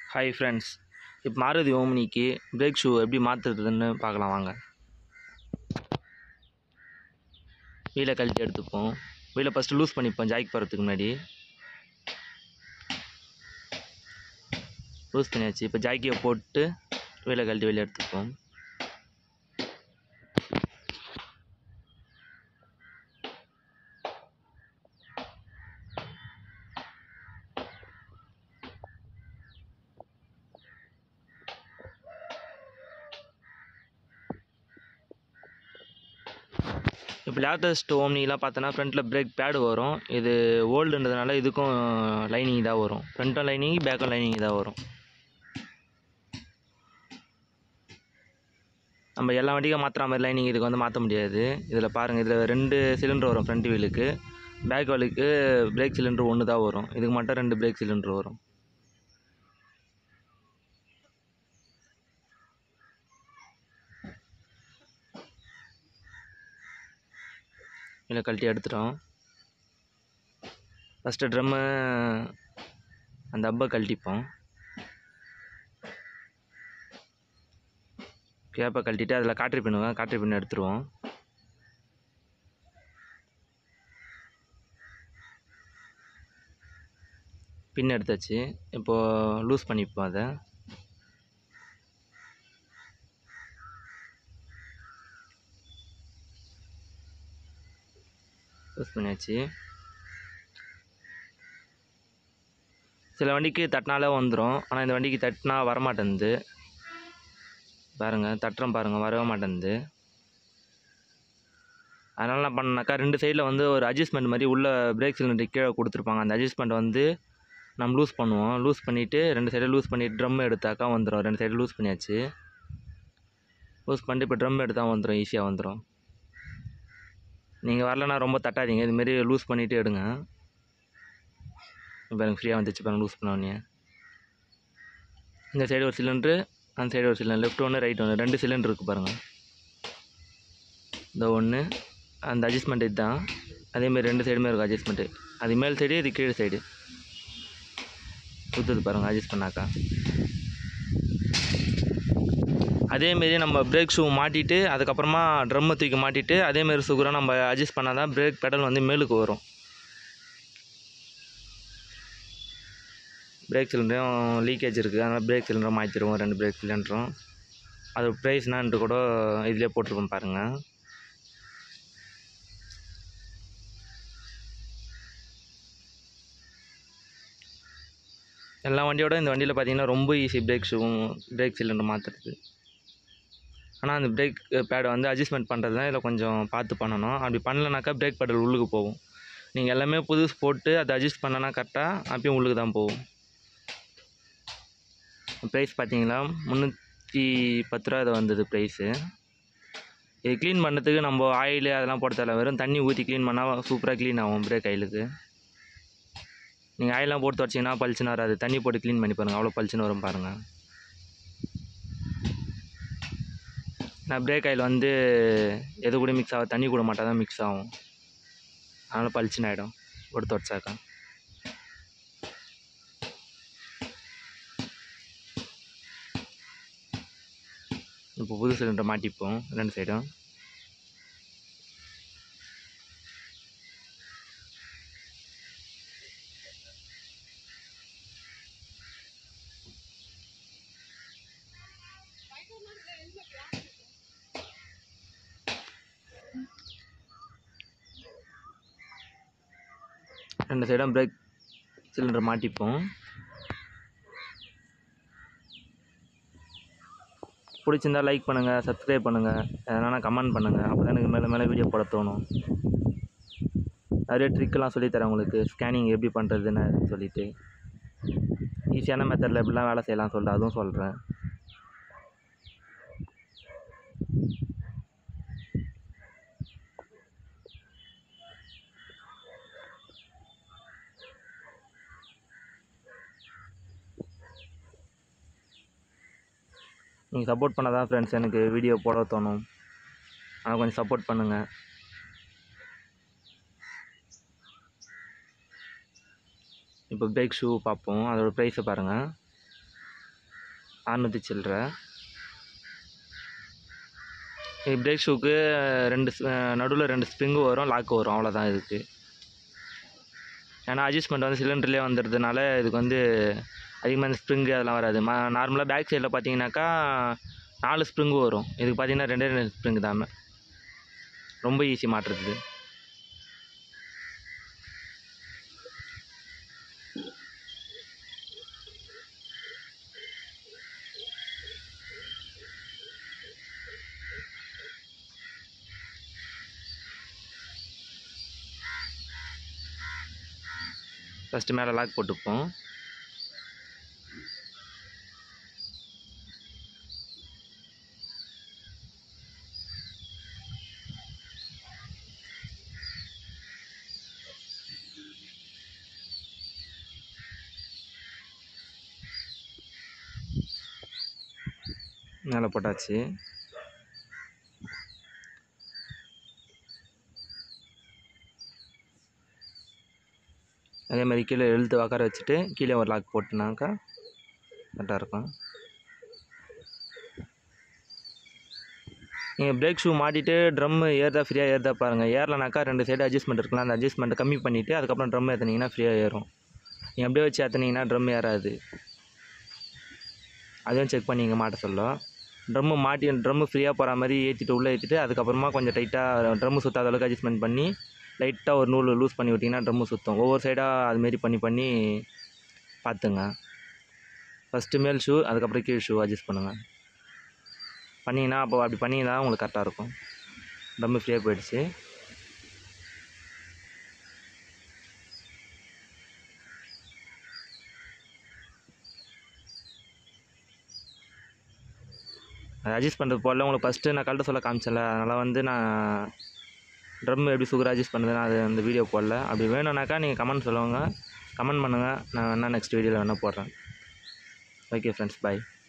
hi friends இப்போ Maruti ஓமினிக்கு brake shoe எப்படி மாற்றுறதுன்னு பார்க்கலாம் வாங்க வீலை கழட்டி எடுத்துப்போம் வீலை ஃபஸ்ட்டு லூஸ் பண்ணிப்போம் ஜாய்க்கு போகிறதுக்கு முன்னாடி லூஸ் பண்ணியாச்சு இப்போ ஜாக்கியை போட்டு வீலை கழட்டி வெளியே எடுத்துப்போம் இப்போ லேட்டஸ்ட் ஓம்னிலாம் பார்த்தோன்னா ஃப்ரண்ட்டில் பிரேக் பேடு வரும் இது ஓல்டுன்றதுனால இதுக்கும் லைனிங் தான் வரும் ஃப்ரண்ட்டும் லைனிங் பேக்கும் லைனிங் தான் வரும் நம்ம எல்லா வண்டிக்கும் மாற்றுற மாதிரி லைனிங் இதுக்கு வந்து மாற்ற முடியாது இதில் பாருங்கள் இதில் ரெண்டு சிலிண்டர் வரும் ஃப்ரண்ட் வீலுக்கு பேக் வீலுக்கு பிரேக் சிலிண்டர் ஒன்று தான் வரும் இதுக்கு மட்டும் ரெண்டு பிரேக் சிலிண்டர் வரும் இதில் கழட்டி எடுத்துட்டோம் ஃபஸ்ட்டு ட்ரம்மு அந்த அப்பை கழட்டிப்போம் கேப்பை கழட்டிட்டு அதில் காட்ரி பின்னுவேன் காட்ரி பின் எடுத்துருவோம் பின் எடுத்தாச்சு இப்போது லூஸ் பண்ணிப்போம் அதை லூஸ் பண்ணியாச்சு சில வண்டிக்கு தட்டினாலே வந்துடும் ஆனால் இந்த வண்டிக்கு தட்டினா வரமாட்டேங்குது பாருங்கள் தட்டுறோம் பாருங்கள் வரவே மாட்டேங்குது அதனால் என்ன பண்ணாக்கா ரெண்டு சைடில் வந்து ஒரு அட்ஜஸ்ட்மெண்ட் மாதிரி உள்ள பிரேக் சிலிண்டர் கீழே கொடுத்துருப்பாங்க அந்த அட்ஜஸ்ட்மெண்ட் வந்து நம்ம லூஸ் பண்ணுவோம் லூஸ் பண்ணிவிட்டு ரெண்டு சைடும் லூஸ் பண்ணி ட்ரம் எடுத்தாக்கா வந்துடும் ரெண்டு சைடு லூஸ் பண்ணியாச்சு லூஸ் பண்ணிட்டு இப்போ ட்ரம் எடுத்தால் வந்துடும் ஈஸியாக வந்துடும் நீங்கள் வரலன்னா ரொம்ப தட்டாதீங்க இதுமாரி லூஸ் பண்ணிவிட்டு எடுங்க இப்போ எனக்கு ஃப்ரீயாக வந்துச்சு பாருங்க லூஸ் பண்ண உடனே இந்த சைடு ஒரு சிலிண்ட்ரு அந்த சைடு ஒரு சிலிண்டர் லெஃப்ட் ஒன்று ரைட் ஒன்று ரெண்டு சிலிண்டர் இருக்குது பாருங்கள் இந்த ஒன்று அந்த அட்ஜஸ்ட்மெண்ட் இதுதான் அதேமாரி ரெண்டு சைடுமே இருக்கும் அட்ஜஸ்ட்மெண்ட்டு அது மேல் சைடு இது கீழ் சைடு சுற்றுது பாருங்கள் அட்ஜஸ்ட் பண்ணாக்கா அதேமாரி நம்ம பிரேக் ஷூ மாட்டிட்டு அதுக்கப்புறமா ட்ரம்மை தூக்கி மாட்டிட்டு அதேமாரி சுகுராக நம்ம அட்ஜஸ்ட் பண்ணால் தான் பிரேக் பெடல் வந்து மேலுக்கு வரும் பிரேக் சிலிண்டரும் லீக்கேஜ் இருக்குது அதனால் பிரேக் சிலிண்டரும் மாற்றிடுவோம் ரெண்டு பிரேக் சிலிண்டரும் அது ப்ரைஸ்னான்ட்டு கூட இதிலே போட்டிருக்கோம் பாருங்கள் எல்லா வண்டியோட இந்த வண்டியில் பார்த்தீங்கன்னா ரொம்ப ஈஸி பிரேக் ஷூவும் பிரேக் சிலிண்டர் மாற்றுறது ஆனால் அந்த பிரேக் பேடை வந்து அட்ஜஸ்ட்மெண்ட் பண்ணுறது தான் இதில் கொஞ்சம் பார்த்து பண்ணணும் அப்படி பண்ணலனாக்கா பிரேக் பேடல் உள்ளுக்கு போகும் நீங்கள் எல்லாமே புதுசு போட்டு அதை அட்ஜஸ்ட் பண்ணனா கரெக்டாக அப்பயும் உள்ளுக்கு தான் போகும் ப்ரைஸ் பார்த்தீங்களா முந்நூற்றி பத்து ரூபா இது வந்தது ப்ரைஸு இது க்ளீன் பண்ணுறதுக்கு நம்ம ஆயில் அதெல்லாம் போட தேவை வெறும் தண்ணி ஊற்றி க்ளீன் பண்ணால் சூப்பராக க்ளீன் ஆகும் பிரேக் ஆயிலுக்கு நீங்கள் ஆயிலெலாம் போட்டு வச்சிங்கன்னா பளிச்சுன்னு வராது தண்ணி போட்டு க்ளீன் பண்ணி பாருங்கள் அவ்வளோ பளிச்சுன்னு வரும் பாருங்கள் நான் பிரேக் ஆயில் வந்து எது கூட மிக்ஸ் ஆகும் தண்ணி கூட மாட்டால் தான் மிக்ஸ் ஆகும் அதனால் பளிச்சுன்னு ஆகிடும் கொடுத்து வச்சாக்கா இப்போ புது சிலிண்டர் மாட்டிப்போம் ரெண்டு சைடும் ரெண்டு சைடும் பிரேக் சிலிண்டர் மாட்டிப்போம் பிடிச்சிருந்தா லைக் பண்ணுங்கள் சப்ஸ்கிரைப் பண்ணுங்கள் எதனா கமெண்ட் பண்ணுங்கள் அப்போ தான் எனக்கு மேலே மேலே வீடியோ போட தோணும் நிறைய ட்ரிக்கெலாம் சொல்லித்தரேன் உங்களுக்கு ஸ்கேனிங் எப்படி பண்ணுறதுன்னு சொல்லிவிட்டு ஈஸியான மெத்தடில் எப்படிலாம் வேலை செய்யலாம் சொல்லிட்டு அதுவும் சொல்கிறேன் நீங்கள் சப்போர்ட் பண்ணால் தான் ஃப்ரெண்ட்ஸ் எனக்கு வீடியோ போட தோணும் ஆனால் கொஞ்சம் சப்போர்ட் பண்ணுங்கள் இப்போ பிரேக் ஷூ பார்ப்போம் அதோட ப்ரைஸை பாருங்கள் அறநூற்றி சில்லற பிரேக் ஷூக்கு ரெண்டு நடுவில் ரெண்டு ஸ்ப்ரிங்கு வரும் லாக்கு வரும் அவ்வளோதான் இதுக்கு ஏன்னா அட்ஜஸ்ட்மெண்ட் வந்து சிலிண்டர்லேயே வந்துடுறதுனால இதுக்கு வந்து அதிகமாக இந்த ஸ்ப்ரிங்கு அதெல்லாம் வராது ம நார்மலாக பேக் சைடில் பார்த்தீங்கன்னாக்கா நாலு ஸ்ப்ரிங்கு வரும் இதுக்கு பார்த்தீங்கன்னா ரெண்டே ரெண்டு ஸ்ப்ரிங்கு தான் ரொம்ப ஈஸி மாட்டுறது ஃபஸ்ட்டு மேலே லாக் போட்டுப்போம் மேலே போட்டாச்சு அதே மாதிரி கீழே இழுத்து உக்கார வச்சுட்டு கீழே ஒரு லாக் போட்டுனாக்கா கரெக்டாக இருக்கும் நீங்கள் பிரேக் ஷூ மாட்டிட்டு ட்ரம் ஏறுதா ஃப்ரீயாக ஏறுதா பாருங்கள் ஏறலனாக்கா ரெண்டு சைடு அட்ஜஸ்ட்மெண்ட் இருக்கலாம் அந்த அட்ஜஸ்ட்மெண்ட்டை கம்மி பண்ணிவிட்டு அதுக்கப்புறம் ட்ரம் ஏற்றுனீங்கன்னா ஃப்ரீயாக ஏறும் நீங்கள் அப்படியே வச்சு ஏற்றுனீங்கன்னா ட்ரம் ஏறாது அதையும் செக் பண்ணிங்க மாட்ட சொல்லும் ட்ரம்மு மாட்டி ட்ரம்மு ஃப்ரீயாக போகிற மாதிரி ஏற்றிட்டு உள்ளே ஏற்றிட்டு அதுக்கப்புறமா கொஞ்சம் டைட்டாக ட்ரம்மு சுற்றாத அளவுக்கு அட்ஜஸ்ட்மெண்ட் பண்ணி லைட்டாக ஒரு நூல் லூஸ் பண்ணி விட்டிங்கன்னா ட்ரம்மு சுற்றும் ஒவ்வொரு சைடாக அதுமாரி பண்ணி பண்ணி பார்த்துங்க ஃபஸ்ட்டு மேல் ஷூ அதுக்கப்புறம் கீழ் ஷூ அட்ஜஸ்ட் பண்ணுங்கள் பண்ணிங்கன்னா அப்போ அப்படி பண்ணிங்கன்னா உங்களுக்கு கரெக்டாக இருக்கும் ட்ரம்மு ஃப்ரீயாக போயிடுச்சு அது அட்ஜஸ்ட் பண்ணுறது போல உங்களுக்கு ஃபஸ்ட்டு நான் கழட்ட சொல்ல காமிச்சல அதனால் வந்து நான் ட்ரம் எப்படி சுகர் அட்ஜஸ்ட் பண்ணுறதுன்னு அது அந்த வீடியோ போடல அப்படி வேணும்னாக்கா நீங்கள் கமெண்ட் சொல்லுவாங்க கமெண்ட் பண்ணுங்கள் நான் வேணால் நெக்ஸ்ட் வீடியோவில் வேணால் போடுறேன் ஓகே ஃப்ரெண்ட்ஸ் பாய்